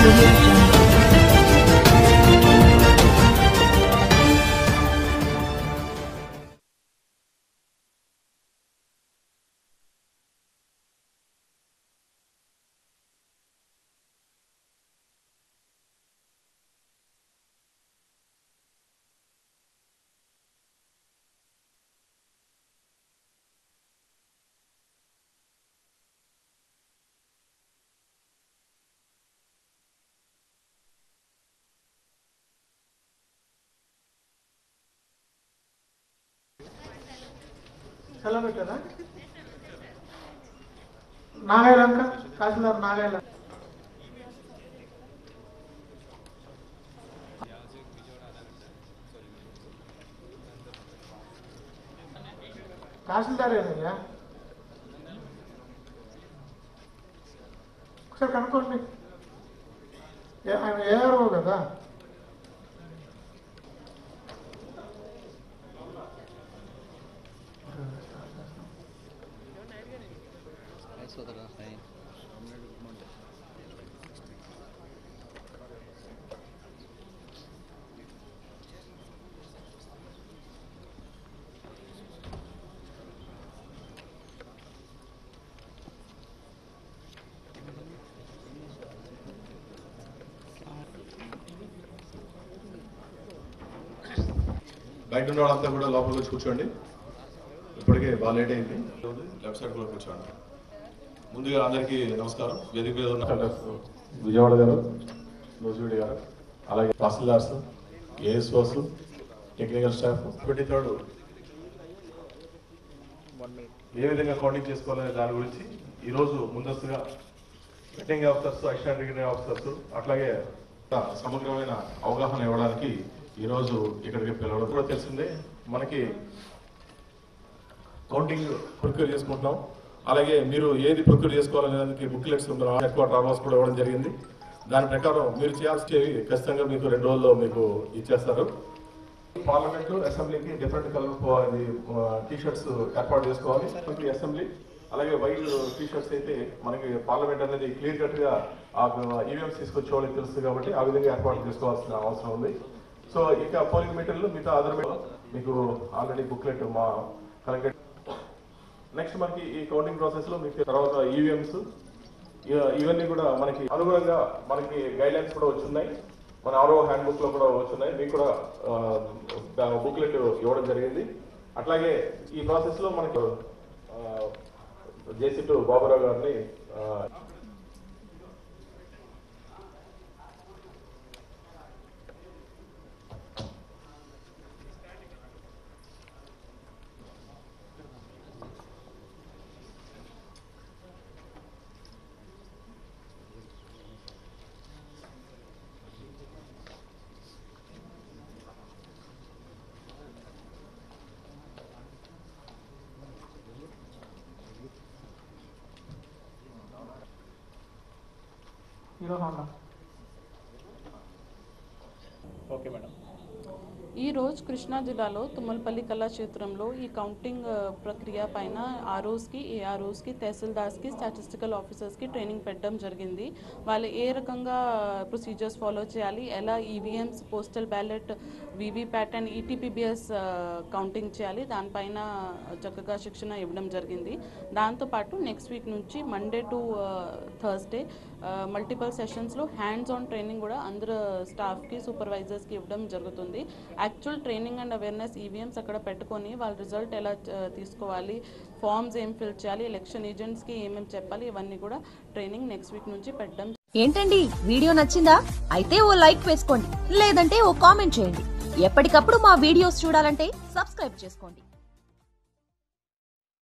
audio jungle. సెలవు పెట్టారా నాగాయలంక తహసీల్దార్ నాగాయల తహసీల్దార్ ఏనయ్యా ఒకసారి కనుక్కోండి ఏ- ఆయన ఏఆర్ఓ కదా బయట ఉన్న వాళ్ళంతా కూడా లోపలికి వచ్చి కూర్చోండి ఇప్పటికే బాగా లేట్ అయింది లెఫ్ట్ సైడ్ కూడా కూర్చోండి ముందుగా అందరికీ నమస్కారం వేదిక మీద ఉన్న కలెక్టర్స్ విజయవాడ గారు నూజివీడి గారు అలాగే తహసీల్దార్స్ ASOs technical staff twenty third ఏ విధంగా కౌంటింగ్ చేసుకోవాలనే దాని గురించి ఈరోజు ముందస్తుగా returning officers assistant returning officers అట్లాగే సమగ్రమైన అవగాహన ఇవ్వడానికి ఈరోజు ఇక్కడికి పిలవడం కూడా తెలిసిందే మనకి కౌంటింగ్ ప్రొక్యూర్ చేసుకుంటున్నాం అలాగే మీరు ఏది ప్రొక్యూర్ చేసుకోవాలనే దానికి బుక్లెట్స్ హెడ్ క్వార్టర్ ఆఫీస్ కూడా ఇవ్వడం జరిగింది దాని ప్రకారం మీరు చేయాల్సినవి ఖచ్చితంగా మీకు రెండు రోజుల్లో మీకు ఇచ్చేస్తారు పార్లమెంట్ అసెంబ్లీకి డిఫరెంట్ కలర్ టీ షర్ట్స్ ఏర్పాటు చేసుకోవాలి మనకి అసెంబ్లీ అలాగే వైట్ టీ షర్ట్స్ అయితే మనకి పార్లమెంట్ అనేది క్లియర్ కట్ గా ఈవీఎంస్ తీసుకొచ్చే వాళ్ళకి తెలుస్తుంది కాబట్టి ఆ విధంగా ఏర్పాటు చేసుకోవాల్సిన అవసరం ఉంది సో ఇక పోలింగ్ మీటర్లు మిగతా అదర్ మీకు ఆల్రెడీ బుక్లెట్ మా కలెక్టర్ నెక్స్ట్ మనకి ఈ కౌంటింగ్ ప్రాసెస్ లో మీకు తర్వాత ఈవీఎంస్ ఇవన్నీ కూడా మనకి అనుగుణంగా మనకి గైడ్ లైన్స్ కూడా వచ్చున్నాయి మన ఆరో హ్యాండ్ బుక్ లో కూడా వచ్చున్నాయి మీకు కూడా బుక్లెట్ ఇవ్వడం జరిగింది అట్లాగే ఈ ప్రాసెస్ లో మనకి జేసీ టు బాబురావు గారిని ఆ, హీరో హోండా ఓకే మేడం ఈ రోజు కృష్ణా జిల్లాలో తుమ్మలపల్లి కళాక్షేత్రంలో ఈ కౌంటింగ్ ఆ, ప్రక్రియ పైన ఆర్ఓస్కి ఏఆర్ఓస్కి తహసీల్దార్స్కి స్టాటిస్టికల్ ఆఫీసర్స్కి ట్రైనింగ్ పెట్టడం జరిగింది వాళ్ళు ఏ రకంగా ప్రొసీజర్స్ ఫాలో చేయాలి ఎలా EVMs postal ballot VVPAT and ETPBS counting చేయాలి దానిపైన చక్కగా శిక్షణ ఇవ్వడం జరిగింది దాంతోపాటు నెక్స్ట్ వీక్ నుంచి మండే టు థర్స్డే మల్టిపల్ సెషన్స్లో హ్యాండ్స్ ఆన్ ట్రైనింగ్ కూడా అందరు స్టాఫ్కి సూపర్వైజర్స్కి ఇవ్వడం జరుగుతుంది actual training and awareness EVMs అక్కడ పెట్టుకొని వాళ్ళ రిజల్ట్ ఎలా ఆ, తీసుకోవాలి ఫామ్స్ ఏం ఫిల్ చేయాలి ఎలక్షన్ ఏజెంట్స్కి ఏమేమి చెప్పాలి ఇవన్నీ కూడా ట్రైనింగ్ నెక్స్ట్ వీక్ నుంచి పెట్టడం ఏంటండి వీడియో నచ్చిందా అయితే ఓ లైక్ వేసుకోండి లేదంటే ఓ కామెంట్ చేయండి ఎప్పటికప్పుడు మా వీడియోస్ చూడాలంటే సబ్స్క్రైబ్ చేసుకోండి